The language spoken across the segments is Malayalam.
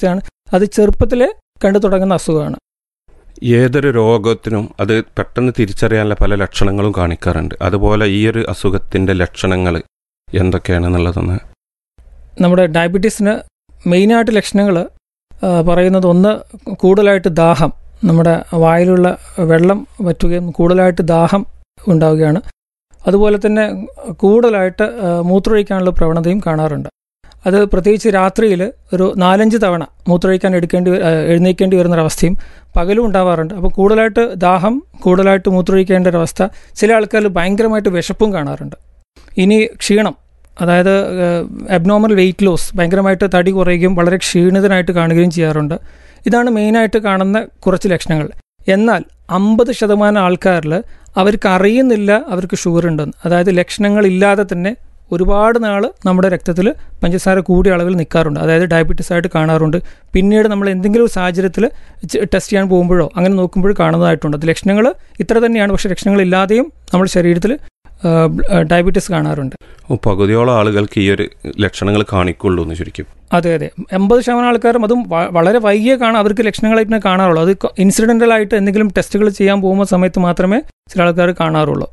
അവസ്ഥയാണ് അത് ചെറുപ്പത്തിലെ കണ്ടു തുടങ്ങുന്ന അസുഖമാണ് ഏതൊരു രോഗത്തിനും അത് പെട്ടെന്ന് തിരിച്ചറിയാനുള്ള പല ലക്ഷണങ്ങളും കാണിക്കാറുണ്ട് അതുപോലെ ഈ ഒരു അസുഖത്തിന്റെ ലക്ഷണങ്ങൾ എന്തൊക്കെയാണെന്നുള്ളതൊന്ന് നമ്മുടെ ഡയബറ്റീസിന് മെയിനായിട്ട് ലക്ഷണങ്ങൾ പറയുന്നത് ഒന്ന് കൂടുതലായിട്ട് ദാഹം നമ്മുടെ വായിലുള്ള വെള്ളം വറ്റുകയും കൂടുതലായിട്ട് ദാഹം ഉണ്ടാവുകയാണ് അതുപോലെ തന്നെ കൂടുതലായിട്ട് ആ, മൂത്രമൊഴിക്കാനുള്ള പ്രവണതയും കാണാറുണ്ട് അത് പ്രത്യേകിച്ച് രാത്രിയിൽ ഒരു നാലഞ്ച് തവണ മൂത്രമൊഴിക്കാൻ എടുക്കേണ്ടി വ- ആ, എഴുന്നേൽക്കേണ്ടി വരുന്നൊരവസ്ഥയും പകലും ഉണ്ടാവാറുണ്ട് അപ്പോൾ കൂടുതലായിട്ട് ദാഹം കൂടുതലായിട്ട് മൂത്രമൊഴിക്കേണ്ട ഒരവസ്ഥ ചില ആൾക്കാരിൽ ഭയങ്കരമായിട്ട് വിശപ്പും കാണാറുണ്ട് ഇനി ക്ഷീണം അതായത് അബ്നോർമൽ വെയിറ്റ് ലോസ് ഭയങ്കരമായിട്ട് തടി കുറയുകയും വളരെ ക്ഷീണിതനായിട്ട് കാണുകയും ചെയ്യാറുണ്ട് ഇതാണ് മെയിനായിട്ട് കാണുന്ന കുറച്ച് ലക്ഷണങ്ങൾ എന്നാൽ അമ്പത് ശതമാനം ആൾക്കാരിൽ അവർക്ക് അറിയുന്നില്ല അവർക്ക് ഷുഗർ ഉണ്ടെന്ന് അതായത് ലക്ഷണങ്ങളില്ലാതെ തന്നെ ഒരുപാട് നാൾ നമ്മുടെ രക്തത്തിൽ പഞ്ചസാര കൂടിയ അളവിൽ നിൽക്കാറുണ്ട് അതായത് ഡയബറ്റീസ് ആയിട്ട് കാണാറുണ്ട് പിന്നീട് നമ്മൾ എന്തെങ്കിലും ഒരു സാഹചര്യത്തിൽ ടെസ്റ്റ് ചെയ്യാൻ പോകുമ്പോഴോ അങ്ങനെ നോക്കുമ്പോഴോ കാണുന്നതായിട്ടുണ്ട് അത് ലക്ഷണങ്ങൾ ഇത്ര തന്നെയാണ് പക്ഷേ ലക്ഷണങ്ങളില്ലാതെയും നമ്മുടെ ശരീരത്തിൽ ഡയബറ്റീസ് കാണാറുണ്ട് ഓ, പകുതിയോളം ആളുകൾക്ക് ഈ ഒരു ലക്ഷണങ്ങൾ കാണിക്കുള്ളൂ എന്ന് ശരിക്കും അതെ അതെ എൺപത് ശതമാനം ആൾക്കാരും അതും വ- വളരെ വൈകിയേ കാണാൻ അവർക്ക് ലക്ഷണങ്ങളായിട്ട് തന്നെ കാണാറുള്ളൂ അത് ഇൻസിഡൻ്റൽ ആയിട്ട് എന്തെങ്കിലും ടെസ്റ്റുകൾ ചെയ്യാൻ പോകുന്ന സമയത്ത് മാത്രമേ ചില ആൾക്കാർ കാണാറുള്ളൂ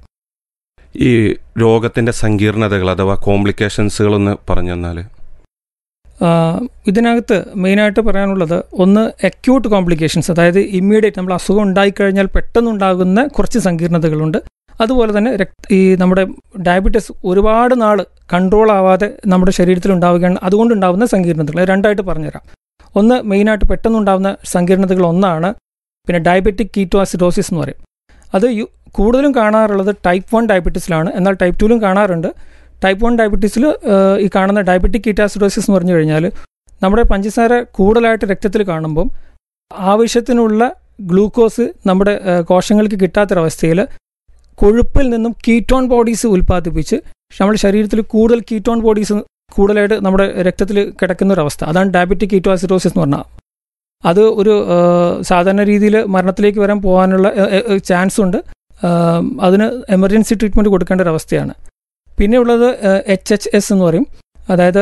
ഈ രോഗത്തിന്റെ സങ്കീർണതകൾ അഥവാ കോംപ്ലിക്കേഷൻസുകളൊന്ന് പറഞ്ഞു തന്നാൽ ആ, ഇതിനകത്ത് മെയിനായിട്ട് പറയാനുള്ളത് ഒന്ന് അക്യൂട്ട് കോംപ്ലിക്കേഷൻസ് അതായത് ഇമ്മീഡിയറ്റ് നമ്മൾ അസുഖം ഉണ്ടായിക്കഴിഞ്ഞാൽ പെട്ടെന്നുണ്ടാകുന്ന കുറച്ച് സങ്കീർണതകളുണ്ട് അതുപോലെ തന്നെ രക്ത ഈ നമ്മുടെ ഡയബറ്റീസ് ഒരുപാട് നാൾ കൺട്രോൾ ആവാതെ നമ്മുടെ ശരീരത്തിൽ ഉണ്ടാവുകയാണ് അതുകൊണ്ടുണ്ടാകുന്ന സങ്കീർണതകൾ രണ്ടായിട്ട് പറഞ്ഞുതരാം ഒന്ന് മെയിനായിട്ട് പെട്ടെന്നുണ്ടാകുന്ന സങ്കീർണതകൾ ഒന്നാണ് പിന്നെ ഡയബറ്റിക് കീറ്റോ അസിഡോസിസ് എന്ന് പറയും അത് യു- കൂടുതലും കാണാറുള്ളത് ടൈപ്പ് വൺ ഡയബറ്റീസിലാണ് എന്നാൽ ടൈപ്പ് ടുവിലും കാണാറുണ്ട് ടൈപ്പ് വൺ ഡയബറ്റീസിൽ ഈ കാണുന്ന ഡയബറ്റിക് കീറ്റാസിഡോസിസ് എന്ന് പറഞ്ഞു കഴിഞ്ഞാൽ നമ്മുടെ പഞ്ചസാര കൂടുതലായിട്ട് രക്തത്തിൽ കാണുമ്പം ആവശ്യത്തിനുള്ള ഗ്ലൂക്കോസ് നമ്മുടെ ആ, കോശങ്ങൾക്ക് കിട്ടാത്തൊരവസ്ഥയിൽ കൊഴുപ്പിൽ നിന്നും കീറ്റോൺ ബോഡീസ് ഉൽപ്പാദിപ്പിച്ച് നമ്മുടെ ശരീരത്തിൽ കൂടുതൽ കീറ്റോൺ ബോഡീസ് കൂടുതലായിട്ട് നമ്മുടെ രക്തത്തിൽ കിടക്കുന്ന ഒരു അവസ്ഥ അതാണ് ഡയബറ്റിക് കീറ്റോസിഡോസിസ് എന്ന് പറഞ്ഞാൽ അത് ഒരു ആ, സാധാരണ രീതിയിൽ മരണത്തിലേക്ക് വരാൻ പോകാനുള്ള ചാൻസ് ഉണ്ട് ആ, അതിന് എമർജൻസി ട്രീറ്റ്മെൻറ്റ് കൊടുക്കേണ്ട ഒരു അവസ്ഥയാണ് പിന്നെ ഉള്ളത് എച്ച് എച്ച് എസ് എന്ന് പറയും അതായത്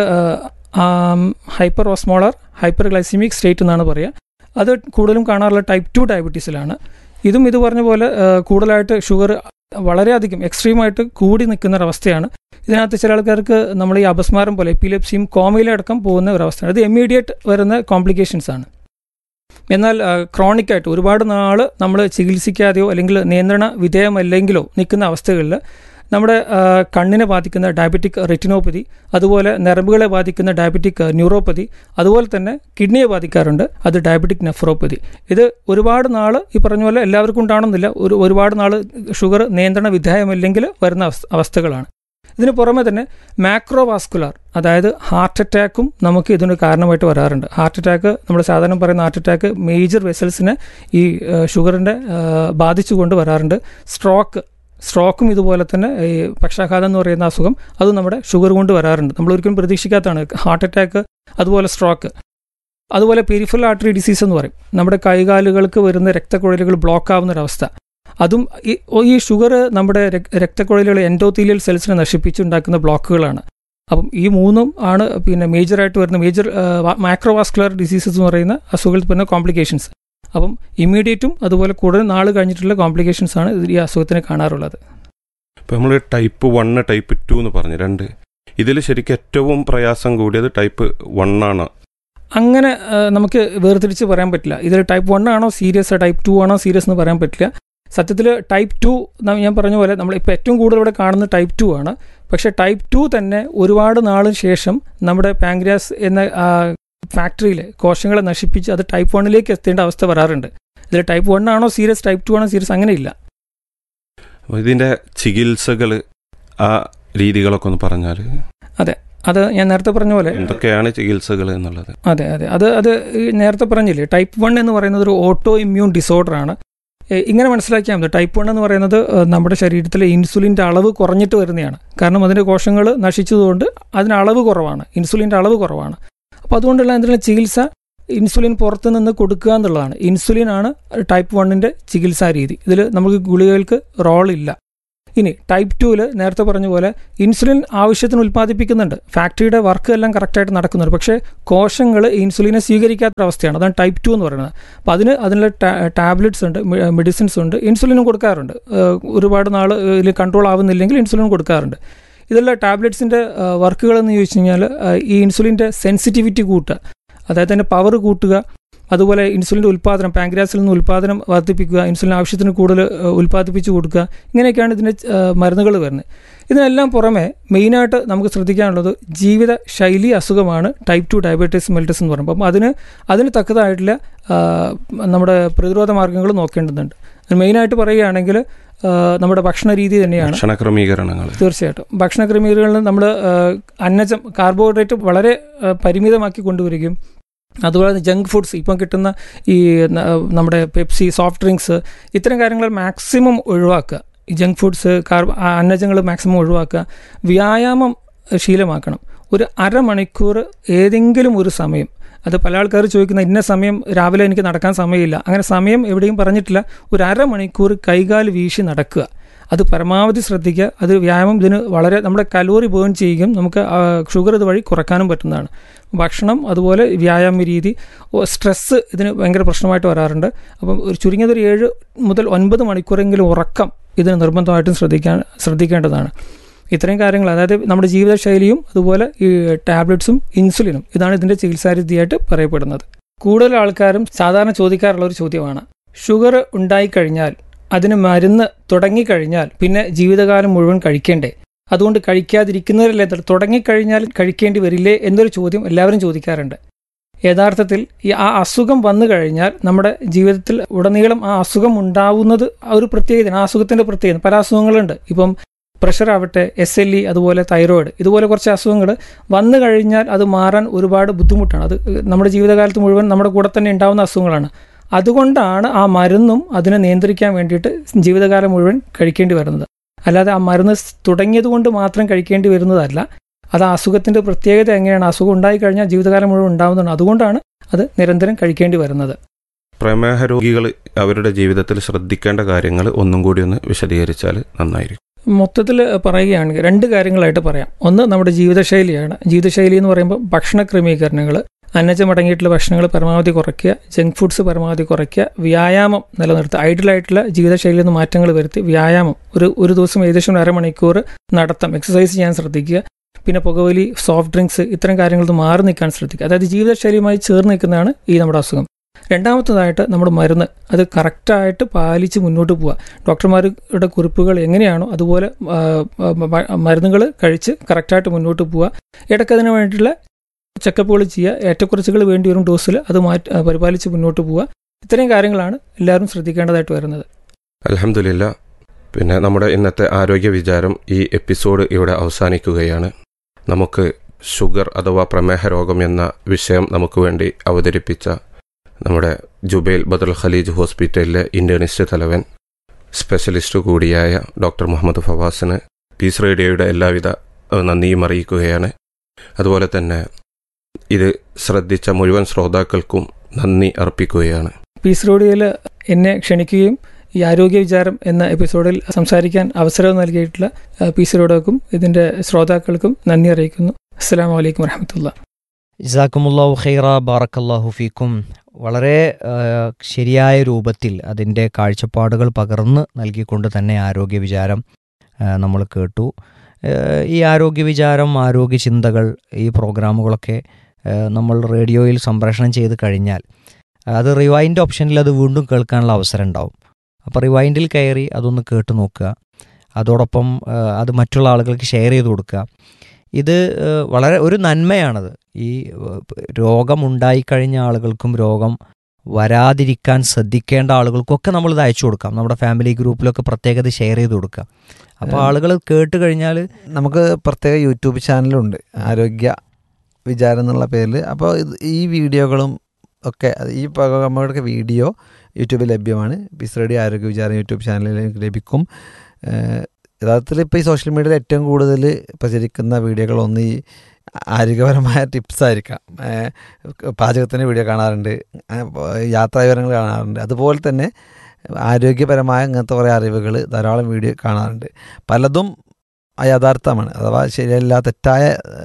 hyper osmolar hyper glycaemic state എന്നാണ് പറയുക അത് കൂടുതലും കാണാറുള്ള ടൈപ്പ് ടു ഡയബറ്റീസിലാണ് ഇതും ഇത് പറഞ്ഞ പോലെ ആ, കൂടുതലായിട്ട് ഷുഗർ വളരെയധികം എക്സ്ട്രീമായിട്ട് കൂടി നിൽക്കുന്ന ഒരവസ്ഥയാണ് ഇതിനകത്ത് ചില ആൾക്കാർക്ക് നമ്മൾ ഈ അപസ്മാരം പോലെ എപ്പിലെപ്സിയും കോമയിലടക്കം പോകുന്ന ഒരവസ്ഥയാണ് ഇത് ഇമ്മീഡിയറ്റ് വരുന്ന കോംപ്ലിക്കേഷൻസ് ആണ് എന്നാൽ ക്രോണിക് ആയിട്ട് ഒരുപാട് നാൾ നമ്മൾ ചികിത്സിക്കാതെയോ അല്ലെങ്കിൽ നിയന്ത്രണ വിധേയമല്ലെങ്കിലോ നിൽക്കുന്ന അവസ്ഥകളിൽ നമ്മുടെ ആ, കണ്ണിനെ ബാധിക്കുന്ന ഡയബറ്റിക് റെറ്റിനോപ്പതി അതുപോലെ നരമ്പുകളെ ബാധിക്കുന്ന ഡയബറ്റിക് ന്യൂറോപ്പതി അതുപോലെ തന്നെ കിഡ്നിയെ ബാധിക്കാറുണ്ട് അത് ഡയബറ്റിക് നെഫ്രോപ്പതി ഇത് ഒരുപാട് നാൾ ഈ പറഞ്ഞ പോലെ എല്ലാവർക്കും ഉണ്ടാവണമെന്നില്ല ഒരു ഒരുപാട് നാൾ ഷുഗർ നിയന്ത്രണ വിധേയമല്ലെങ്കിൽ വരുന്ന അവസ്ഥ- അവസ്ഥകളാണ് ഇതിന് പുറമെ തന്നെ മാക്രോവാസ്കുലാർ അതായത് ഹാർട്ട് അറ്റാക്കും നമുക്ക് ഇതിന് കാരണമായിട്ട് വരാറുണ്ട് ഹാർട്ട് അറ്റാക്ക് നമ്മൾ സാധാരണ പറയുന്ന ഹാർട്ട് അറ്റാക്ക് മേജർ വെസൽസിനെ ഈ ഷുഗറിൻ്റെ ബാധിച്ചുകൊണ്ട് വരാറുണ്ട് സ്ട്രോക്ക് സ്ട്രോക്കും ഇതുപോലെ തന്നെ ഈ പക്ഷാഘാതം എന്ന് പറയുന്ന അസുഖം അത് നമ്മുടെ ഷുഗർ കൊണ്ട് വരാറുണ്ട് നമ്മൾ ഒരിക്കലും പ്രതീക്ഷിക്കാത്തതാണ് ഹാർട്ട് അറ്റാക്ക് അതുപോലെ സ്ട്രോക്ക് അതുപോലെ പെരിഫറൽ ആർട്ടറി ഡിസീസ് എന്ന് പറയും നമ്മുടെ കൈകാലുകൾക്ക് വരുന്ന രക്തക്കുഴലുകൾ ബ്ലോക്ക് ആവുന്ന ഒരവസ്ഥ അതും ഈ ഈ ഷുഗർ നമ്മുടെ രക്- രക്തക്കുഴലുകൾ എൻഡോത്തീലിയൽ സെൽസിനെ നശിപ്പിച്ചുണ്ടാക്കുന്ന ബ്ലോക്കുകളാണ് അപ്പം ഈ മൂന്നും ആണ് പിന്നെ മേജറായിട്ട് വരുന്ന മേജർ മാക്രോവാസ്കുലർ ഡിസീസസ് എന്ന് പറയുന്ന അസുഖത്തിൽ വരുന്ന കോംപ്ലിക്കേഷൻസ് അപ്പം ഇമ്മീഡിയറ്റും അതുപോലെ കൂടുതൽ നാൾ കഴിഞ്ഞിട്ടുള്ള കോംപ്ലിക്കേഷൻസ് ആണ് ഈ അസുഖത്തിന് കാണാറുള്ളത് ഇപ്പം നമ്മൾ ടൈപ്പ് വണ്ണ് ടൈപ്പ് ടു എന്ന് പറഞ്ഞു രണ്ട് ഇതിൽ ശരിക്കും ഏറ്റവും പ്രയാസം കൂടിയത് ടൈപ്പ് വൺ ആണ് അങ്ങനെ ആ, നമുക്ക് വേർതിരിച്ച് പറയാൻ പറ്റില്ല ഇതിൽ ടൈപ്പ് വൺ ആണോ സീരിയസ് ടൈപ്പ് ടു ആണോ സീരിയസ് എന്ന് പറയാൻ പറ്റില്ല സത്യത്തിൽ ടൈപ്പ് ടു ഞാൻ പറഞ്ഞ പോലെ നമ്മൾ ഇപ്പോൾ ഏറ്റവും കൂടുതൽ ഇവിടെ കാണുന്നത് ടൈപ്പ് ടു ആണ് പക്ഷേ ടൈപ്പ് ടു തന്നെ ഒരുപാട് നാളിന് ശേഷം നമ്മുടെ പാങ്ക്രിയാസ് എന്ന ഫാക്ടറിയിൽ കോശങ്ങളെ നശിപ്പിച്ച് അത് ടൈപ്പ് വണ്ണിലേക്ക് എത്തേണ്ട അവസ്ഥ വരാറുണ്ട് ഇതിൽ ടൈപ്പ് വൺ ആണോ സീരിയസ് ടൈപ്പ് ടു ആണോ സീരിയസ് അങ്ങനെയില്ല അപ്പോൾ ഇതിൻ്റെ ചികിത്സകൾ ആ രീതികളൊക്കെ ഒന്ന് പറഞ്ഞാൽ അത് ഞാൻ നേരത്തെ പറഞ്ഞ പോലെ എന്തൊക്കെയാണ് ചികിത്സകൾ എന്നുള്ളത് അതെ അതെ അത് അത് ഈ നേരത്തെ പറഞ്ഞില്ലേ ടൈപ്പ് വൺ എന്ന് പറയുന്നത് ഒരു ഓട്ടോ ഇമ്മ്യൂൺ ഡിസോർഡർ ആണ് ഏ, ഇങ്ങനെ മനസ്സിലാക്കിയാൽ മതി ടൈപ്പ് വൺ എന്ന് പറയുന്നത് ഏ, നമ്മുടെ ശരീരത്തിലെ ഇൻസുലിൻ്റെ അളവ് കുറഞ്ഞിട്ട് വരുന്നതാണ് കാരണം അതിൻ്റെ കോശങ്ങൾ നശിച്ചതുകൊണ്ട് അതിന് അളവ് കുറവാണ് ഇൻസുലിൻ്റെ അളവ് കുറവാണ് അപ്പോൾ അതുകൊണ്ടുള്ള അതിനുള്ള ചികിത്സ ഇൻസുലിൻ പുറത്ത് നിന്ന് കൊടുക്കുക എന്നുള്ളതാണ് ഇൻസുലിൻ ആണ് ടൈപ്പ് വണ്ണിൻ്റെ ചികിത്സാ രീതി ഇതിൽ നമുക്ക് ഗുളികകൾക്ക് റോൾ ഇല്ല ഇനി ടൈപ്പ് ടുവിൽ നേരത്തെ പറഞ്ഞ പോലെ ഇൻസുലിൻ ആവശ്യത്തിന് ഉൽപ്പാദിപ്പിക്കുന്നുണ്ട് ഫാക്ടറിയുടെ വർക്ക് എല്ലാം കറക്റ്റായിട്ട് നടക്കുന്നുണ്ട് പക്ഷേ കോശങ്ങൾ ഇൻസുലിനെ സ്വീകരിക്കാത്ത അവസ്ഥയാണ് അതാണ് ടൈപ്പ് ടു എന്ന് പറയുന്നത് അപ്പോൾ അതിന് അതിനുള്ള ടാബ്ലറ്റ്സ് ഉണ്ട് മെഡിസിൻസ് ഉണ്ട് ഇൻസുലിനും കൊടുക്കാറുണ്ട് ഏഹ് ഒരുപാട് നാൾ ഇതിൽ കൺട്രോൾ ആവുന്നില്ലെങ്കിൽ ഇൻസുലിൻ കൊടുക്കാറുണ്ട് ഇതുള്ള ടാബ്ലറ്റ്സിൻ്റെ വർക്കുകളെന്ന് ചോദിച്ചു കഴിഞ്ഞാൽ ഏഹ് ഈ ഇൻസുലിൻ്റെ സെൻസിറ്റിവിറ്റി കൂട്ടുക അതായത് അതിൻ്റെ പവർ കൂട്ടുക അതുപോലെ ഇൻസുലിൻ്റെ ഉൽപ്പാദനം പാങ്ക്രാസിൽ നിന്ന് ഉൽപ്പാദനം വർദ്ധിപ്പിക്കുക ഇൻസുലിൻ ആവശ്യത്തിന് കൂടുതൽ ഏഹ് ഉൽപ്പാദിപ്പിച്ച് കൊടുക്കുക ഇങ്ങനെയൊക്കെയാണ് ഇതിൻ്റെ മരുന്നുകൾ വരുന്നത് ഇതിനെല്ലാം പുറമെ മെയിനായിട്ട് നമുക്ക് ശ്രദ്ധിക്കാനുള്ളത് ജീവിത ശൈലി അസുഖമാണ് ടൈപ്പ് ടു ഡയബറ്റീസ് മെൽറ്റസ് എന്ന് പറയുമ്പോൾ അപ്പം അതിന് അതിന് തക്കതായിട്ടുള്ള ആ, നമ്മുടെ പ്രതിരോധ മാർഗ്ഗങ്ങൾ നോക്കേണ്ടതുണ്ട് മെയിനായിട്ട് പറയുകയാണെങ്കിൽ ആ, നമ്മുടെ ഭക്ഷണ രീതി തന്നെയാണ് ഭക്ഷണ ക്രമീകരണങ്ങൾ തീർച്ചയായിട്ടും ഭക്ഷണ ക്രമീകരണങ്ങളിൽ നമ്മൾ അന്നജം കാർബോഹൈഡ്രേറ്റ് വളരെ ആ, പരിമിതമാക്കി കൊണ്ടുവരികയും അതുപോലെ തന്നെ ജങ്ക് ഫുഡ്സ് ഇപ്പം കിട്ടുന്ന ഈ ന- നമ്മുടെ പെപ്സി സോഫ്റ്റ് ഡ്രിങ്ക്സ് ഇത്തരം കാര്യങ്ങൾ മാക്സിമം ഒഴിവാക്കുക ഈ ജങ്ക് ഫുഡ്സ് കാർബ അന്നജങ്ങൾ മാക്സിമം ഒഴിവാക്കുക വ്യായാമം ശീലമാക്കണം ഒരു അരമണിക്കൂർ ഏതെങ്കിലും ഒരു സമയം അത് പല ആൾക്കാർ ചോദിക്കുന്ന ഇന്ന സമയം രാവിലെ എനിക്ക് നടക്കാൻ സമയമില്ല അങ്ങനെ സമയം എവിടെയും പറഞ്ഞിട്ടില്ല ഒരു അരമണിക്കൂർ കൈകാൽ വീശി നടക്കുക അത് പരമാവധി ശ്രദ്ധിക്കുക അത് വ്യായാമം ഇതിന് വളരെ നമ്മുടെ കലോറി ബേൺ ചെയ്യുകയും നമുക്ക് ഷുഗർ ഇതുവഴി കുറക്കാനും പറ്റുന്നതാണ് ഭക്ഷണം അതുപോലെ വ്യായാമ രീതി സ്ട്രെസ്സ് ഇതിന് ഭയങ്കര പ്രശ്നമായിട്ട് വരാറുണ്ട് അപ്പം ഒരു ചുരുങ്ങിയത് ഒരു ഏഴ് മുതൽ ഒൻപത് മണിക്കൂറെങ്കിലും ഉറക്കം ഇതിന് നിർബന്ധമായിട്ടും ശ്രദ്ധിക്കാൻ ശ്രദ്ധിക്കേണ്ടതാണ് ഇത്രയും കാര്യങ്ങൾ അതായത് നമ്മുടെ ജീവിതശൈലിയും അതുപോലെ ഈ ടാബ്ലറ്റ്സും ഇൻസുലിനും ഇതാണ് ഇതിൻ്റെ ചികിത്സാരീതിയായിട്ട് പറയപ്പെടുന്നത് കൂടുതൽ ആൾക്കാരും സാധാരണ ചോദിക്കാറുള്ള ഒരു ചോദ്യമാണ് ഷുഗർ ഉണ്ടായിക്കഴിഞ്ഞാൽ അതിന് മരുന്ന് തുടങ്ങിക്കഴിഞ്ഞാൽ പിന്നെ ജീവിതകാലം മുഴുവൻ കഴിക്കേണ്ടേ അതുകൊണ്ട് കഴിക്കാതിരിക്കുന്നവരല്ലേ തുടങ്ങിക്കഴിഞ്ഞാൽ കഴിക്കേണ്ടി വരില്ലേ എന്നൊരു ചോദ്യം എല്ലാവരും ചോദിക്കാറുണ്ട് യഥാർത്ഥത്തിൽ ഈ ആ അസുഖം വന്നു കഴിഞ്ഞാൽ നമ്മുടെ ജീവിതത്തിൽ ഉടനീളം ആ അസുഖം ഉണ്ടാവുന്നത് ആ ഒരു പ്രത്യേകതയാണ് ആ അസുഖത്തിന്റെ പ്രത്യേകത പല അസുഖങ്ങളുണ്ട് ഇപ്പം പ്രഷർ ആവട്ടെ എസ് എൽ ഇ അതുപോലെ തൈറോയിഡ് ഇതുപോലെ കുറച്ച് അസുഖങ്ങൾ വന്നു കഴിഞ്ഞാൽ അത് മാറാൻ ഒരുപാട് ബുദ്ധിമുട്ടാണ് അത് നമ്മുടെ ജീവിതകാലത്ത് മുഴുവൻ നമ്മുടെ കൂടെ തന്നെ ഉണ്ടാവുന്ന അസുഖങ്ങളാണ് അതുകൊണ്ടാണ് ആ മരുന്നും അതിനെ നിയന്ത്രിക്കാൻ വേണ്ടിയിട്ട് ജീവിതകാലം മുഴുവൻ കഴിക്കേണ്ടി വരുന്നത് അല്ലാതെ ആ മരുന്ന് തുടങ്ങിയത് കൊണ്ട് മാത്രം കഴിക്കേണ്ടി വരുന്നതല്ല അത് ആ അസുഖത്തിന്റെ പ്രത്യേകത എങ്ങനെയാണ് അസുഖം ഉണ്ടായി കഴിഞ്ഞാൽ ജീവിതകാലം മുഴുവൻ ഉണ്ടാവുന്നതാണ് അതുകൊണ്ടാണ് അത് നിരന്തരം കഴിക്കേണ്ടി വരുന്നത് പ്രമേഹ രോഗികൾ അവരുടെ ജീവിതത്തിൽ ശ്രദ്ധിക്കേണ്ട കാര്യങ്ങൾ ഒന്നും കൂടി ഒന്ന് വിശദീകരിച്ചാൽ നന്നായിരിക്കും മൊത്തത്തിൽ പറയുകയാണെങ്കിൽ രണ്ട് കാര്യങ്ങളായിട്ട് പറയാം ഒന്ന് നമ്മുടെ ജീവിതശൈലിയാണ് ജീവിതശൈലി എന്ന് പറയുമ്പോൾ ഭക്ഷണ ക്രമീകരണങ്ങൾ അന്നജമടങ്ങിയിട്ടുള്ള ഭക്ഷണങ്ങൾ പരമാവധി കുറയ്ക്കുക ജങ്ക് ഫുഡ്സ് പരമാവധി കുറയ്ക്കുക വ്യായാമം നിലനിർത്തുക ഐഡിയലായിട്ടുള്ള ജീവിതശൈലിയിൽ നിന്ന് മാറ്റങ്ങൾ വരുത്തി വ്യായാമം ഒരു ഒരു ദിവസം ഏകദേശം ഒരു അരമണിക്കൂർ നടത്താം എക്സസൈസ് ചെയ്യാൻ ശ്രദ്ധിക്കുക പിന്നെ പുകവലി സോഫ്റ്റ് ഡ്രിങ്ക്സ് ഇത്തരം കാര്യങ്ങളിൽ നിന്ന് മാറി നിൽക്കാൻ ശ്രദ്ധിക്കുക അതായത് ജീവിതശൈലിയുമായി ചേർന്ന് നിൽക്കുന്നതാണ് ഈ നമ്മുടെ അസുഖം രണ്ടാമത്തതായിട്ട് നമ്മുടെ മരുന്ന് അത് കറക്റ്റായിട്ട് പാലിച്ച് മുന്നോട്ട് പോവുക ഡോക്ടർമാരുടെ കുറിപ്പുകൾ എങ്ങനെയാണോ അതുപോലെ മരുന്നുകൾ കഴിച്ച് കറക്റ്റായിട്ട് മുന്നോട്ട് പോവുക ഇടയ്ക്കതിന് വേണ്ടിയിട്ടുള്ള ചെക്കപ്പുകൾ ചെയ്യുക ഏറ്റക്കുറച്ചുകൾ വേണ്ടി വരും ഡോസിൽ അത് മാറ്റി പരിപാലിച്ച് മുന്നോട്ട് പോവുക ഇത്രയും കാര്യങ്ങളാണ് എല്ലാവരും ശ്രദ്ധിക്കേണ്ടതായിട്ട് വരുന്നത് അലഹമില്ല പിന്നെ നമ്മുടെ ഇന്നത്തെ ആരോഗ്യ വിചാരം ഈ എപ്പിസോഡ് ഇവിടെ അവസാനിക്കുകയാണ് നമുക്ക് ഷുഗർ അഥവാ പ്രമേഹ രോഗം എന്ന വിഷയം നമുക്ക് വേണ്ടി അവതരിപ്പിച്ച നമ്മുടെ ജുബൈൽ ബദൽ ഖലീജ് ഹോസ്പിറ്റലിലെ ഇന്റേണിസ്റ്റ് തലവൻ സ്പെഷ്യലിസ്റ്റ് കൂടിയായ ഡോക്ടർ മുഹമ്മദ് ഫവാസിന് പീസ് റേഡിയോയുടെ എല്ലാവിധ നന്ദിയും അറിയിക്കുകയാണ് അതുപോലെ തന്നെ ഇത് ശ്രദ്ധിച്ച മുഴുവൻ ശ്രോതാക്കൾക്കും നന്ദി അർപ്പിക്കുകയാണ് പീസ് റേഡിയോയിൽ എന്നെ ക്ഷണിക്കുകയും ഈ ആരോഗ്യ വിചാരം എന്ന എപ്പിസോഡിൽ സംസാരിക്കാൻ അവസരം നൽകിയിട്ടുള്ള പീസ് റേഡിയോക്കും ഇതിന്റെ ശ്രോതാക്കൾക്കും നന്ദി അറിയിക്കുന്നു അസ്സാം വലൈക്കും വരഹമത്തുള്ള ഇസാക്കുമുല്ലാഹു ഖൈറ ബാറക്കല്ലാഹു ഫീക്കും വളരെ ശരിയായ രൂപത്തിൽ അതിൻ്റെ കാഴ്ചപ്പാടുകൾ പകർന്ന് നൽകിക്കൊണ്ട് തന്നെ ആരോഗ്യ വിചാരം നമ്മൾ കേട്ടു ഈ ആരോഗ്യ വിചാരം ആരോഗ്യ ചിന്തകൾ ഈ പ്രോഗ്രാമുകളൊക്കെ നമ്മൾ റേഡിയോയിൽ സംപ്രേഷണം ചെയ്ത് കഴിഞ്ഞാൽ അത് റിവൈൻഡ് ഓപ്ഷനിൽ അത് വീണ്ടും കേൾക്കാനുള്ള അവസരം ഉണ്ടാവും അപ്പോൾ റിവൈൻഡിൽ കയറി അതൊന്ന് കേട്ട് നോക്കുക അതോടൊപ്പം അത് മറ്റുള്ള ആളുകൾക്ക് ഷെയർ ചെയ്ത് കൊടുക്കുക ഇത് വളരെ ഒരു നന്മയാണത് ഈ രോഗമുണ്ടായിക്കഴിഞ്ഞ ആളുകൾക്കും രോഗം വരാതിരിക്കാൻ ശ്രദ്ധിക്കേണ്ട ആളുകൾക്കൊക്കെ നമ്മൾ ഇത് അയച്ചു കൊടുക്കാം നമ്മുടെ ഫാമിലി ഗ്രൂപ്പിലൊക്കെ പ്രത്യേകത ഷെയർ ചെയ്ത് കൊടുക്കുക അപ്പോൾ ആളുകൾ കേട്ട് കഴിഞ്ഞാൽ നമുക്ക് പ്രത്യേക യൂട്യൂബ് ചാനലുണ്ട് ആരോഗ്യ വിചാരം എന്നുള്ള പേരിൽ അപ്പോൾ ഈ വീഡിയോകളും ഒക്കെ ഈ നമ്മുടെ വീഡിയോ യൂട്യൂബിൽ ലഭ്യമാണ് പിസ് റേഡിയോ ആരോഗ്യ വിചാരം യൂട്യൂബ് ചാനലിൽ ലഭിക്കും യഥാർത്ഥത്തിൽ ഇപ്പോൾ ഈ സോഷ്യൽ മീഡിയയിൽ ഏറ്റവും കൂടുതൽ പ്രചരിക്കുന്ന വീഡിയോകളൊന്ന് ഈ ആരോഗ്യപരമായ ടിപ്സ് ആയിരിക്കാം പാചകത്തിൻ്റെ വീഡിയോ കാണാറുണ്ട് യാത്രാ വിവരങ്ങൾ കാണാറുണ്ട് അതുപോലെ തന്നെ ആരോഗ്യപരമായ ഇങ്ങനത്തെ കുറേ അറിവുകൾ ധാരാളം വീഡിയോ കാണാറുണ്ട് പലതും അയഥാർത്ഥമാണ് അഥവാ ശരിയല്ല തെറ്റായ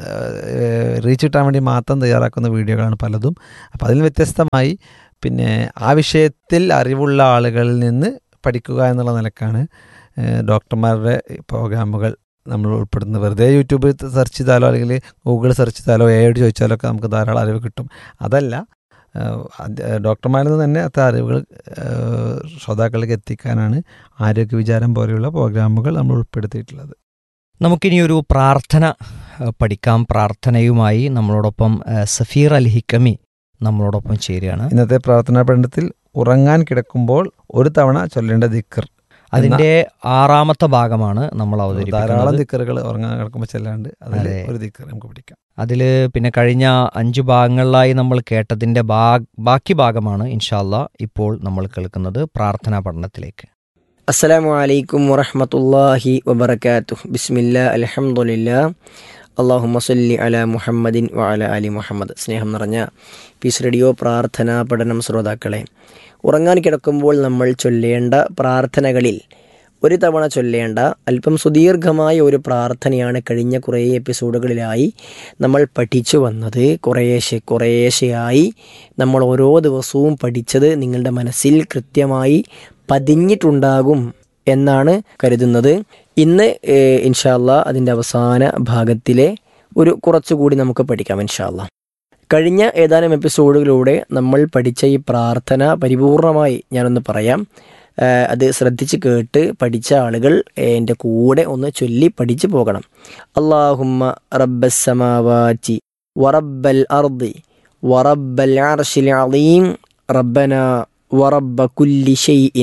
റീച്ച് കിട്ടാൻ വേണ്ടി മാത്രം തയ്യാറാക്കുന്ന വീഡിയോകളാണ് പലതും അപ്പോൾ അതിൽ വ്യത്യസ്തമായി പിന്നെ ആ വിഷയത്തിൽ അറിവുള്ള ആളുകളിൽ നിന്ന് പഠിക്കുക എന്നുള്ള നിലക്കാണ് ഏഹ്, ഡോക്ടർമാരുടെ പ്രോഗ്രാമുകൾ നമ്മൾ ഉൾപ്പെടുന്നത് വെറുതെ യൂട്യൂബിൽ സെർച്ച് ചെയ്താലോ അല്ലെങ്കിൽ ഗൂഗിൾ സെർച്ച് ചെയ്താലോ എയോട് ചോദിച്ചാലോ ഒക്കെ നമുക്ക് ധാരാളം അറിവ് കിട്ടും അതല്ല ഏഹ്, അത് ഡോക്ടർമാരിൽ നിന്ന് തന്നെ അത്ര അറിവുകൾ ഏഹ്, ശ്രോതാക്കളിലേക്ക് എത്തിക്കാനാണ് ആരോഗ്യ വിചാരം പോലെയുള്ള പ്രോഗ്രാമുകൾ നമ്മൾ ഉൾപ്പെടുത്തിയിട്ടുള്ളത് നമുക്കിനി ഒരു പ്രാർത്ഥന അഹ്, പഠിക്കാം പ്രാർത്ഥനയുമായി നമ്മളോടൊപ്പം അഹ്, സഫീർ അൽ ഹിക്കമി നമ്മളോടൊപ്പം ചേരുകയാണ് ഇന്നത്തെ പ്രാർത്ഥനാ പഠനത്തിൽ ഉറങ്ങാൻ കിടക്കുമ്പോൾ ഒരു തവണ ചൊല്ലേണ്ട ദിക്കർ അതിന്റെ ആറാമത്തെ ഭാഗമാണ് നമ്മൾ ധാരാളം അവതരിപ്പിക്കുന്നത് ദിക്കറുകൾ ഉറങ്ങാൻ കിടക്കുമ്പോൾ ചെല്ലാണ്ട് അതിൽ അതെ. ഒരു ദിക്കർ നമുക്ക് പിടിക്കാം അതിൽ പിന്നെ കഴിഞ്ഞ അഞ്ച് ഭാഗങ്ങളിലായി നമ്മൾ കേട്ടതിന്റെ ഭാ- ബാക്കി ഭാഗമാണ് ഇൻഷാല്ല ഇപ്പോൾ നമ്മൾ കേൾക്കുന്നത് പ്രാർത്ഥനാ പഠനത്തിലേക്ക് അസ്സലാമു അലൈക്കും വറഹ്മത്തുള്ളാഹി വബറകാതുഹു ബിസ്മില്ലാ അൽഹംദുലില്ലാ അള്ളാഹുമ്മ സല്ലി അല മുഹമ്മദിൻ വഅല അലി മുഹമ്മദ് സ്നേഹം നിറഞ്ഞ പീസ് റേഡിയോ പ്രാർത്ഥനാ പഠനം ശ്രോതാക്കളെ ഉറങ്ങാൻ കിടക്കുമ്പോൾ നമ്മൾ ചൊല്ലേണ്ട പ്രാർത്ഥനകളിൽ ഒരു തവണ ചൊല്ലേണ്ട അല്പം സുദീർഘമായ ഒരു പ്രാർത്ഥനയാണ് കഴിഞ്ഞ കുറേ എപ്പിസോഡുകളിലായി നമ്മൾ പഠിച്ചു വന്നത് കുറേശ്ശെ കുറേശ്ശെയായി നമ്മൾ ഓരോ ദിവസവും പഠിച്ചത് നിങ്ങളുടെ മനസ്സിൽ കൃത്യമായി പതിഞ്ഞിട്ടുണ്ടാകും എന്നാണ് കരുതുന്നത് ഇന്ന് ഏഹ്, ഇൻഷാല്ല അതിൻ്റെ അവസാന ഭാഗത്തിലെ ഒരു കുറച്ചുകൂടി നമുക്ക് പഠിക്കാം ഇൻഷാല്ല കഴിഞ്ഞ ഏതാനും എപ്പിസോഡുകളിലൂടെ നമ്മൾ പഠിച്ച ഈ പ്രാർത്ഥന പരിപൂർണമായി ഞാനൊന്ന് പറയാം ഏഹ്, അത് ശ്രദ്ധിച്ച് കേട്ട് പഠിച്ച ആളുകൾ ഏഹ്, എൻ്റെ കൂടെ ഒന്ന് ചൊല്ലി പഠിച്ചു പോകണം അള്ളാഹുമ്മ റബ്ബസ്സമാവാറ്റി വറബ്ബൽ അർദി വറബ്ബൽ അർഷിൽ അളീം റബ്ബന ورب كل شيء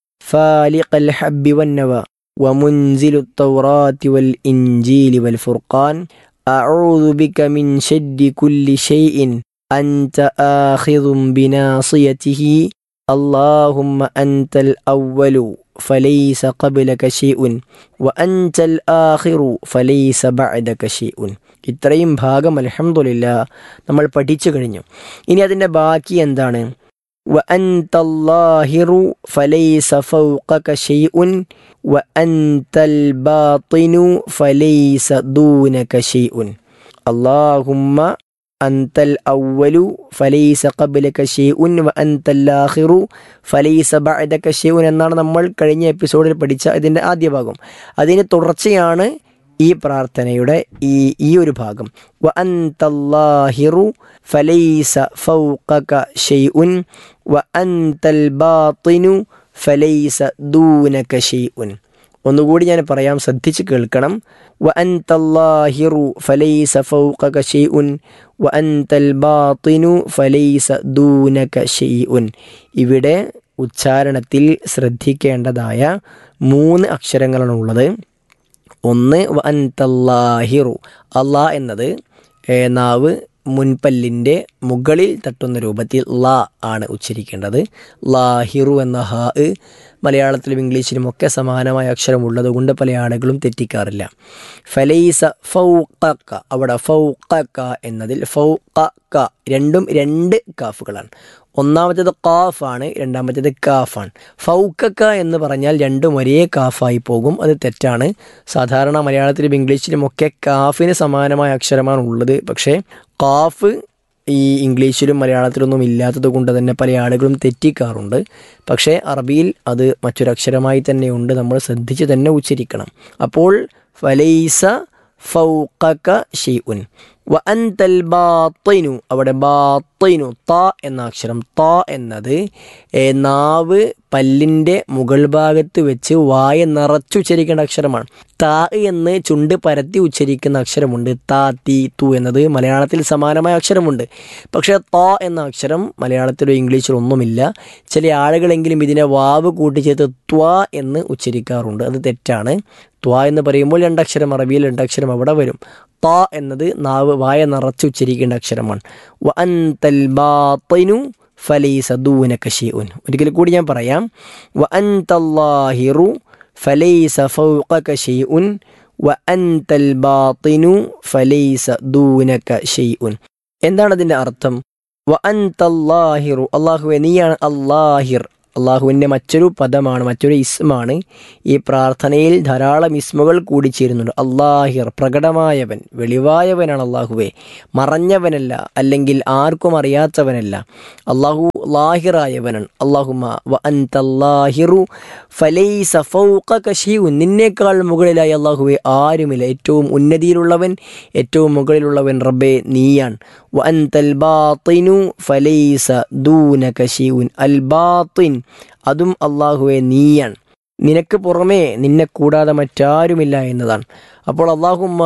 فالق الحب والنوى ومنزل التوراة والإنجيل والفرقان أعوذ بك من شد كل شيء أنت آخذ بناصيته اللهم أنت الأول فليس قبلك شيء وأنت الآخر فليس بعدك شيء ഇത്രയും ഭാഗം അലഹമുല്ല നമ്മൾ പഠിച്ചു കഴിഞ്ഞു ഇനി അതിൻ്റെ ബാക്കി എന്താണ് وأنت الظاهر فليس فوقك شيء وأنت الباطن فليس دونك شيء اللهم أنت الأول فليس قبلك شيء وأنت الآخر فليس بعدك شيء എന്നാണ് നമ്മൾ കഴിഞ്ഞ എപ്പിസോഡിൽ പഠിച്ച ഇതിൻ്റെ ആദ്യ ഭാഗം അതിന് തുടർച്ചയാണ് ഈ പ്രാർത്ഥനയുടെ ഈ ഈ ഒരു ഭാഗം വ അന്തല്ലാഹിറു ഫലൈസ ഫൗഖക ഷൈഉൻ വ അന്തൽ ബാത്തിനു ഫലൈസ ദൂനക ഷൈഉൻ ഒന്നുകൂടി ഞാൻ പറയാം ശ്രദ്ധിച്ച് കേൾക്കണം വ അന്തല്ലാഹിറു ഫലൈസ ഫൗഖക ഷൈഉൻ വ അന്തൽ ബാത്തിനു ഫലൈസ ദൂനക ഷൈഉൻ ഇവിടെ ഉച്ചാരണത്തിൽ ശ്രദ്ധിക്കേണ്ടതായ മൂന്ന് അക്ഷരങ്ങളാണുള്ളത് ഒന്ന് വ അൻതല്ലാഹിറു അള്ളാ എന്നത് ഏ, നാവ് മുൻപല്ലിൻ്റെ മുകളിൽ തട്ടുന്ന രൂപത്തിൽ ലാ ആണ് ഉച്ചരിക്കേണ്ടത് ലാഹിറു എന്ന ഹാ മലയാളത്തിലും ഇംഗ്ലീഷിലും ഒക്കെ സമാനമായ അക്ഷരമുള്ളത് കൊണ്ട് പല ആളുകളും തെറ്റിക്കാറില്ല ഫലൈസ ഫൗഖക്ക അവിടെ ഫൗഖക്ക എന്നതിൽ ഫൗഖക്ക രണ്ടും രണ്ട് കാഫുകളാണ് ഒന്നാമത്തേത് കാഫാണ് രണ്ടാമത്തേത് കാഫാണ് ഫൗക്കക്ക എന്ന് പറഞ്ഞാൽ രണ്ടും ഒരേ കാഫായി പോകും അത് തെറ്റാണ് സാധാരണ മലയാളത്തിലും ഇംഗ്ലീഷിലും ഒക്കെ കാഫിന് സമാനമായ അക്ഷരമാണ് ഉള്ളത് പക്ഷേ കാഫ് ഈ ഇംഗ്ലീഷിലും മലയാളത്തിലൊന്നും ഇല്ലാത്തത് കൊണ്ട് തന്നെ പല ആളുകളും തെറ്റിക്കാറുണ്ട് പക്ഷേ അറബിയിൽ അത് മറ്റൊരക്ഷരമായി തന്നെയുണ്ട് നമ്മൾ ശ്രദ്ധിച്ച് തന്നെ ഉച്ചരിക്കണം അപ്പോൾ ഫലൈസ ഫൗഖക ഷെയ്ഉൻ വ അൻതൽ ബാത്തിനു അവിടെ ബാത്തിനു ത എന്ന അക്ഷരം ത എന്നത് ഏ, നാവ് പല്ലിൻ്റെ മുകൾ ഭാഗത്ത് വെച്ച് വായ നിറച്ചുച്ചരിക്കേണ്ട അക്ഷരമാണ് താ എന്ന് ചുണ്ട് പരത്തി ഉച്ചരിക്കുന്ന അക്ഷരമുണ്ട് താ തീ തു എന്നത് മലയാളത്തിൽ സമാനമായ അക്ഷരമുണ്ട് പക്ഷേ ത എന്ന അക്ഷരം മലയാളത്തിലോ ഇംഗ്ലീഷിലോ ഒന്നുമില്ല ചില ആളുകളെങ്കിലും ഇതിനെ വാവ് കൂട്ടിച്ചേർത്ത് ത്വ എന്ന് ഉച്ചരിക്കാറുണ്ട് അത് തെറ്റാണ് ത്വ എന്ന് പറയുമ്പോൾ രണ്ടക്ഷരം അറബിയിൽ രണ്ടക്ഷരം അവിടെ വരും ത എന്നത് നാവ് വായ നിറച്ച് ഉച്ചരിക്കേണ്ട അക്ഷരമാണ് വ അൻതൽ ബാത്തിനു ഫലൈസ ദൂനക ഷൈഉൻ ഒരിക്കൽ കൂടി ഞാൻ പറയാം വ അൻതല്ലാഹിറു ഫലൈസ ഫൗഖക ഷൈഉൻ വ അൻതൽ ബാത്തിനു ഫലൈസ ദൂനക ഷൈഉൻ എന്താണ് അതിൻ്റെ അർത്ഥം വ അൻതല്ലാഹിറു അള്ളാഹുവെ നീയാണ് അല്ലാഹിർ അള്ളാഹുവിൻ്റെ മറ്റൊരു പദമാണ് മറ്റൊരു ഇസ്മാണ് ഈ പ്രാർത്ഥനയിൽ ധാരാളം ഇസ്മുകൾ കൂടി ചേരുന്നുണ്ട് അള്ളാഹിർ പ്രകടമായവൻ വെളിവായവനാണ് അള്ളാഹുവെ മറഞ്ഞവനല്ല അല്ലെങ്കിൽ ആർക്കും അറിയാത്തവനല്ല അള്ളാഹു ലാഹിറായവനാണ് അള്ളാഹുമ വ അൻതല്ലാഹിറു ഫലൈസ ഫൗഖക ഷൈഉൻ നിന്നേക്കാൾ മുകളിലായി അള്ളാഹുവെ ആരുമില്ല ഏറ്റവും ഉന്നതിയിലുള്ളവൻ ഏറ്റവും മുകളിലുള്ളവൻ റബ്ബെ നീയാണ് വ അൻതൽ ബാത്തിനു ഫലൈസ ദൂനക ഷൈഉൻ അൽ ബാത്തിൻ അതും അള്ളാഹുവെ നീയാണ് നിനക്ക് പുറമേ നിന്നെ കൂടാതെ മറ്റാരുമില്ല എന്നതാണ് അപ്പോൾ അള്ളാഹുമ്മ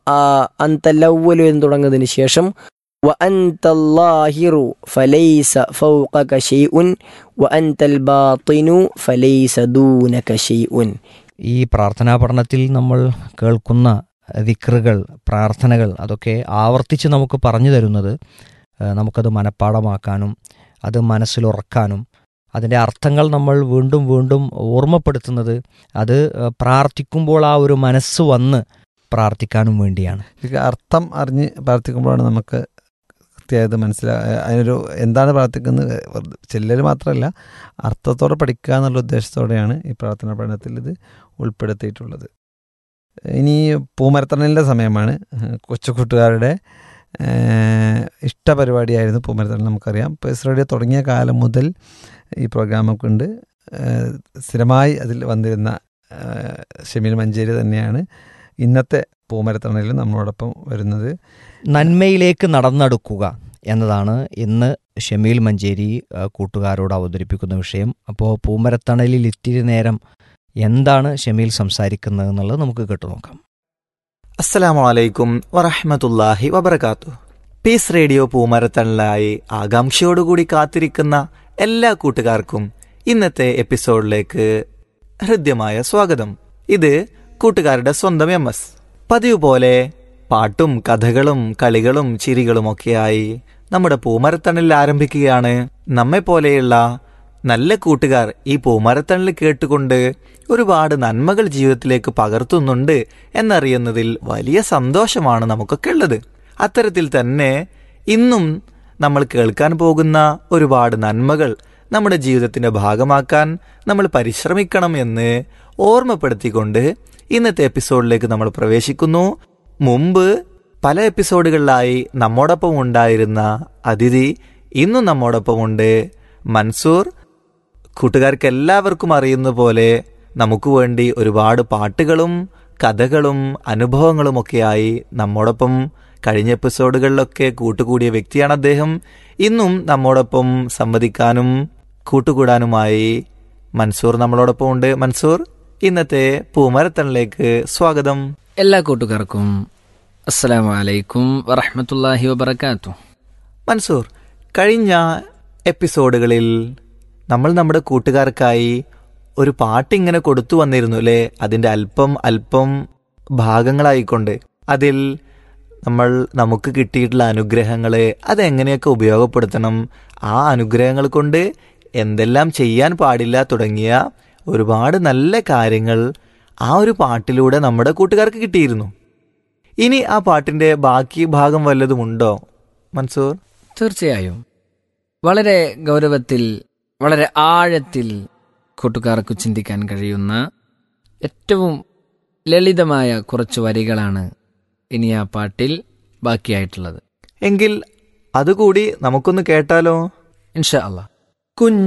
അന്തല്ലവലു എന്ന് തുടങ്ങുന്നതിന് ശേഷം وأنت الظاهر فليس فوقك شيء وأنت الباطن فليس دونك شيء ഈ പ്രാർത്ഥനാ പഠനത്തിൽ നമ്മൾ കേൾക്കുന്ന ദിക്റുകൾ പ്രാർത്ഥനകൾ അതൊക്കെ ആവർത്തിച്ച് നമുക്ക് പറഞ്ഞു തരുന്നത് ഏഹ്, നമുക്കത് മനഃപ്പാടമാക്കാനും അത് മനസ്സിലുറക്കാനും അതിൻ്റെ അർത്ഥങ്ങൾ നമ്മൾ വീണ്ടും വീണ്ടും ഓർമ്മപ്പെടുത്തുന്നത് അത് ഏഹ്, പ്രാർത്ഥിക്കുമ്പോൾ ആ ഒരു മനസ്സ് വന്ന് പ്രാർത്ഥിക്കാനും വേണ്ടിയാണ് ഇത് അർത്ഥം അറിഞ്ഞ് പ്രാർത്ഥിക്കുമ്പോഴാണ് നമുക്ക് കൃത്യമായത് മനസ്സിലാ അതിനൊരു എന്താണ് പ്രാർത്ഥിക്കുന്നത് ചെല്ലൽ മാത്രമല്ല അർത്ഥത്തോടെ പഠിക്കുക എന്നുള്ള ഉദ്ദേശത്തോടെയാണ് ഈ പ്രാർത്ഥനാ പഠനത്തിൽ ഇത് ഉൾപ്പെടുത്തിയിട്ടുള്ളത് ഇനി പൂമരത്തണലിൻ്റെ സമയമാണ് കൊച്ചു കൂട്ടുകാരുടെ ഏഹ്, ഇഷ്ടപരിപാടിയായിരുന്നു പൂമരത്തണൽ നമുക്കറിയാം പേസ് റേഡിയോ തുടങ്ങിയ കാലം മുതൽ ഈ പ്രോഗ്രാമൊക്കെ ഉണ്ട് ഏഹ്, സ്ഥിരമായി അതിൽ വന്നിരുന്ന ഏഹ്, ഷമീൽ മഞ്ചേരി തന്നെയാണ് ഇന്നത്തെ പൂമരത്തണലിൽ നമ്മളോടൊപ്പം വരുന്നത് നന്മയിലേക്ക് നടന്നെടുക്കുക എന്നതാണ് ഇന്ന് ഷമീൽ മഞ്ചേരി ആ, കൂട്ടുകാരോട് അവതരിപ്പിക്കുന്ന വിഷയം അപ്പോൾ പൂമരത്തണലിൽ ഇത്തിരി നേരം എന്താണ് ഷമീൽ സംസാരിക്കുന്നത് എന്നുള്ളത് നമുക്ക് കേട്ടു നോക്കാം അസ്സലാമു അലൈക്കും വറഹ്മത്തുള്ളാഹി വബർക്കാത്തു പീസ് റേഡിയോ പൂമരത്തണലായി ആകാംക്ഷയോടുകൂടി കാത്തിരിക്കുന്ന എല്ലാ കൂട്ടുകാർക്കും ഇന്നത്തെ എപ്പിസോഡിലേക്ക് ഹൃദ്യമായ സ്വാഗതം ഇത് കൂട്ടുകാരുടെ സ്വന്തം എം എസ് പതിവ് പോലെ പാട്ടും കഥകളും കളികളും ചിരികളുമൊക്കെയായി നമ്മുടെ പൂമരത്തണലിൽ ആരംഭിക്കുകയാണ് നമ്മെ പോലെയുള്ള നല്ല കൂട്ടുകാർ ഈ പൂമരത്തണൽ കേട്ടുകൊണ്ട് ഒരുപാട് നന്മകൾ ജീവിതത്തിലേക്ക് പകർത്തുന്നുണ്ട് എന്നറിയുന്നതിൽ വലിയ സന്തോഷമാണ് നമുക്കൊക്കെ ഉള്ളത് അത്തരത്തിൽ തന്നെ ഇന്നും നമ്മൾ കേൾക്കാൻ പോകുന്ന ഒരുപാട് നന്മകൾ നമ്മുടെ ജീവിതത്തിന്റെ ഭാഗമാക്കാൻ നമ്മൾ പരിശ്രമിക്കണം എന്ന് ഓർമ്മപ്പെടുത്തിക്കൊണ്ട് ഇന്നത്തെ എപ്പിസോഡിലേക്ക് നമ്മൾ പ്രവേശിക്കുന്നു മുമ്പ് പല എപ്പിസോഡുകളിലായി നമ്മോടൊപ്പം ഉണ്ടായിരുന്ന അതിഥി ഇന്നും നമ്മോടൊപ്പമുണ്ട് മൻസൂർ കൂട്ടുകാർക്ക് എല്ലാവർക്കും അറിയുന്ന പോലെ നമുക്ക് വേണ്ടി ഒരുപാട് പാട്ടുകളും കഥകളും അനുഭവങ്ങളുമൊക്കെയായി നമ്മോടൊപ്പം കഴിഞ്ഞ എപ്പിസോഡുകളിലൊക്കെ കൂട്ടുകൂടിയ വ്യക്തിയാണ് അദ്ദേഹം ഇന്നും നമ്മോടൊപ്പം സംവദിക്കാനും കൂട്ടുകൂടാനുമായി മൻസൂർ നമ്മളോടൊപ്പം ഉണ്ട് മൻസൂർ ഇന്നത്തെ പൂമരത്തണിലേക്ക് സ്വാഗതം എല്ലാ കൂട്ടുകാർക്കും അസ്സലാമു അലൈക്കും വറഹ്മത്തുള്ളാഹി വബറകാത്തു മൻസൂർ കഴിഞ്ഞ എപ്പിസോഡുകളിൽ നമ്മൾ നമ്മുടെ കൂട്ടുകാർക്കായി ഒരു പാട്ടിങ്ങനെ കൊടുത്തു വന്നിരുന്നു അല്ലേ അതിൻ്റെ അല്പം അല്പം ഭാഗങ്ങളായിക്കൊണ്ട് അതിൽ നമ്മൾ നമുക്ക് കിട്ടിയിട്ടുള്ള അനുഗ്രഹങ്ങളെ അതെങ്ങനെയൊക്കെ ഉപയോഗപ്പെടുത്തണം ആ അനുഗ്രഹങ്ങൾ കൊണ്ട് എന്തെല്ലാം ചെയ്യാൻ പാടില്ല തുടങ്ങിയ ഒരുപാട് നല്ല കാര്യങ്ങൾ ആ ഒരു പാട്ടിലൂടെ നമ്മുടെ കൂട്ടുകാർക്ക് കിട്ടിയിരുന്നു ഇനി ആ പാട്ടിന്റെ ബാക്കി ഭാഗം വല്ലതുമുണ്ടോ മൻസൂർ തീർച്ചയായും വളരെ ഗൗരവത്തിൽ വളരെ ആഴത്തിൽ കൂട്ടുകാർക്ക് ചിന്തിക്കാൻ കഴിയുന്ന ഏറ്റവും ലളിതമായ കുറച്ച് വരികളാണ് ഇനി ആ പാട്ടിൽ ബാക്കിയായിട്ടുള്ളത് എങ്കിൽ അതുകൂടി നമുക്കൊന്ന് കേട്ടാലോ ഇൻഷാ അള്ളാഹ് കുഞ്ഞു